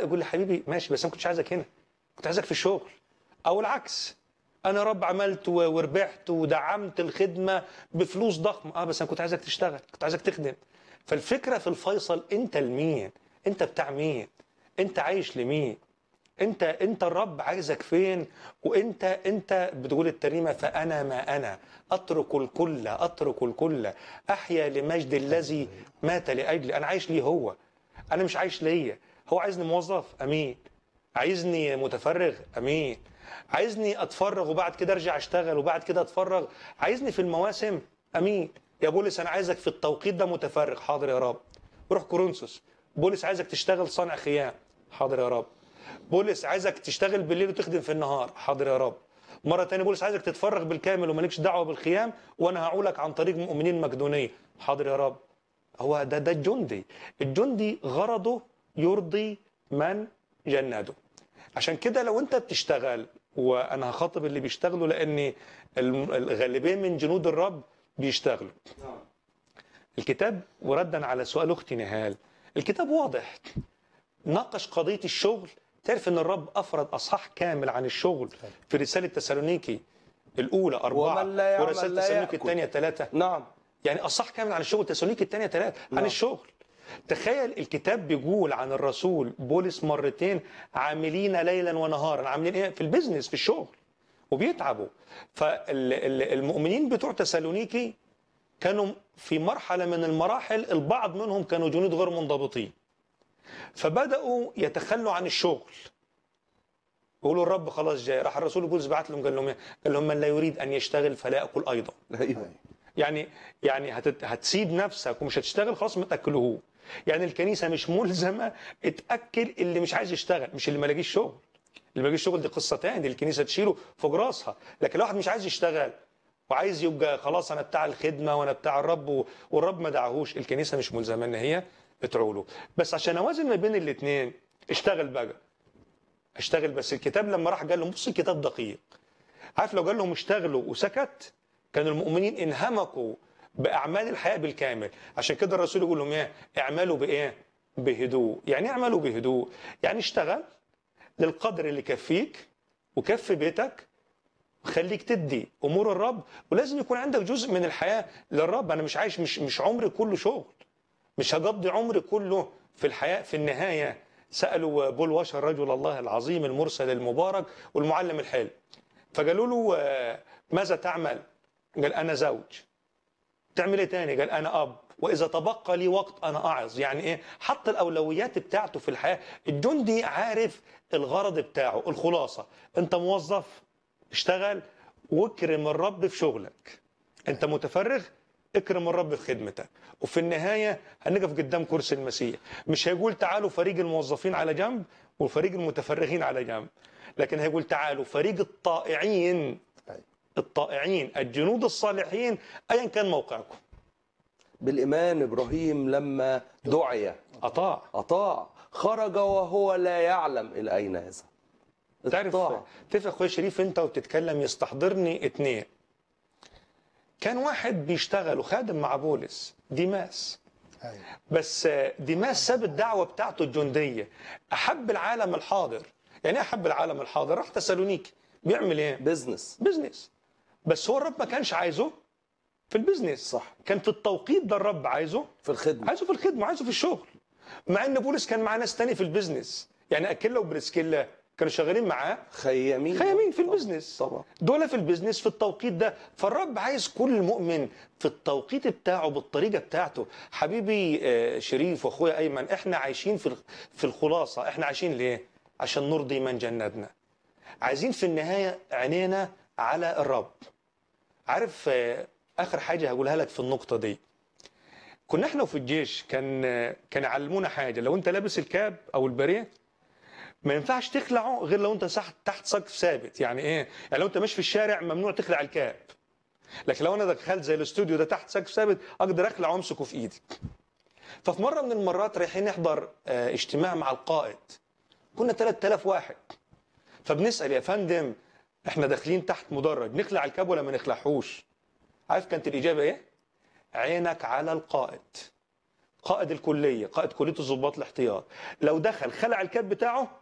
يقول لي حبيبي ماشي بس انا ما كنتش عايزك هنا كنت عايزك في الشغل او العكس انا يا رب عملت و- وربحت ودعمت الخدمه بفلوس ضخمه اه بس انا كنت عايزك تشتغل كنت عايزك تخدم فالفكره في الفيصل انت لمين انت بتاع مين انت عايش لمين انت انت الرب عايزك فين وانت انت بتقول الترنيمه فانا ما انا اترك الكل اترك الكل احيا لمجد الذي مات لاجلي انا عايش ليه هو انا مش عايش ليا هو عايزني موظف امين عايزني متفرغ امين عايزني اتفرغ وبعد كده ارجع اشتغل وبعد كده اتفرغ عايزني في المواسم امين يا بولس انا عايزك في التوقيت ده متفرغ حاضر يا رب روح كورنثوس بولس عايزك تشتغل صانع خيام حاضر يا رب بولس عايزك تشتغل بالليل وتخدم في النهار حاضر يا رب مرة تانية بولس عايزك تتفرغ بالكامل ومالكش دعوة بالخيام وانا هعولك عن طريق مؤمنين مقدونية حاضر يا رب هو ده ده الجندي الجندي غرضه يرضي من جنده عشان كده لو انت بتشتغل وانا هخاطب اللي بيشتغلوا لان الم- الغالبيه من جنود الرب بيشتغلوا الكتاب وردا على سؤال اختي نهال الكتاب واضح ناقش قضيه الشغل تعرف ان الرب افرد اصحاح كامل عن الشغل في رساله تسالونيكي الاولى اربعه ومن لا يعمل ورساله لا تسالونيكي يأكل. الثانيه ثلاثه نعم يعني اصح كامل عن الشغل تسالونيكي الثانيه ثلاثه عن نعم. الشغل تخيل الكتاب بيقول عن الرسول بولس مرتين عاملين ليلا ونهارا عاملين ايه في البيزنس في الشغل وبيتعبوا فالمؤمنين بتوع تسالونيكي كانوا في مرحله من المراحل البعض منهم كانوا جنود غير منضبطين فبداوا يتخلوا عن الشغل يقولوا الرب خلاص جاي راح الرسول بولس بعت لهم قال لهم ايه؟ قال لهم من لا يريد ان يشتغل فلا ياكل ايضا ايوه يعني يعني هتت هتسيب نفسك ومش هتشتغل خلاص ما تاكلوه يعني الكنيسه مش ملزمه تاكل اللي مش عايز يشتغل مش اللي ما لاقيش شغل اللي ما لاقيش شغل دي قصه تاني دي الكنيسه تشيله فوق راسها لكن لو واحد مش عايز يشتغل وعايز يبقى خلاص انا بتاع الخدمه وانا بتاع الرب و- والرب ما دعاهوش الكنيسه مش ملزمه ان هي تعوله بس عشان اوازن ما بين الاثنين اشتغل بقى اشتغل بس الكتاب لما راح قال لهم بص الكتاب دقيق عارف لو قال لهم اشتغلوا وسكت كان المؤمنين انهمكوا باعمال الحياه بالكامل عشان كده الرسول يقول لهم ايه اعملوا بايه بهدوء يعني إيه اعملوا بهدوء يعني اشتغل للقدر اللي يكفيك وكفي بيتك وخليك تدي امور الرب ولازم يكون عندك جزء من الحياه للرب انا مش عايش مش مش عمري كله شغل مش هقضي عمري كله في الحياه في النهايه سالوا بول واشر رجل الله العظيم المرسل المبارك والمعلم الحلم فقالوا له آه، ماذا تعمل؟ قال انا زوج تعمل ايه تاني؟ قال انا اب واذا تبقى لي وقت انا اعظ يعني ايه؟ حط الاولويات بتاعته في الحياه الجندي عارف الغرض بتاعه الخلاصه انت موظف اشتغل واكرم الرب في شغلك انت متفرغ اكرم الرب في خدمتك وفي النهايه هنقف قدام كرسي المسيح مش هيقول تعالوا فريق الموظفين على جنب وفريق المتفرغين على جنب لكن هيقول تعالوا فريق الطائعين الطائعين الجنود الصالحين ايا كان موقعكم بالايمان ابراهيم لما دعي اطاع اطاع خرج وهو لا يعلم الى اين يذهب تعرف الطاعة. تعرف يا اخويا شريف انت وبتتكلم يستحضرني اتنين كان واحد بيشتغل وخادم مع بولس ديماس أيوة. بس ديماس ساب الدعوه بتاعته الجنديه احب العالم الحاضر يعني ايه احب العالم الحاضر راح تسالونيك بيعمل ايه بزنس بزنس بس هو الرب ما كانش عايزه في البزنس صح. كان في التوقيت ده الرب عايزه في الخدمه عايزه في الخدمه عايزه في الشغل مع ان بولس كان مع ناس تاني في البيزنس يعني اكيلا وبريسكيلا كانوا شغالين معاه خيامين خيامين في طبعاً. البيزنس طبعا دول في البيزنس في التوقيت ده فالرب عايز كل مؤمن في التوقيت بتاعه بالطريقه بتاعته حبيبي آه، شريف واخويا ايمن احنا عايشين في في الخلاصه احنا عايشين ليه عشان نرضي من جندنا عايزين في النهايه عينينا على الرب عارف آه، اخر حاجه هقولها لك في النقطه دي كنا احنا في الجيش كان آه، كان يعلمونا حاجه لو انت لابس الكاب او البريه ما ينفعش تخلعه غير لو انت تحت تحت سقف ثابت يعني ايه يعني لو انت ماشي في الشارع ممنوع تخلع الكاب لكن لو انا دخلت زي الاستوديو ده تحت سقف ثابت اقدر اخلع وامسكه في ايدي ففي مره من المرات رايحين نحضر آه، اجتماع مع القائد كنا 3000 واحد فبنسال يا فندم احنا داخلين تحت مدرج نخلع الكاب ولا ما نخلعهوش عارف كانت الاجابه ايه عينك على القائد قائد الكليه قائد كليه الضباط الاحتياط لو دخل خلع الكاب بتاعه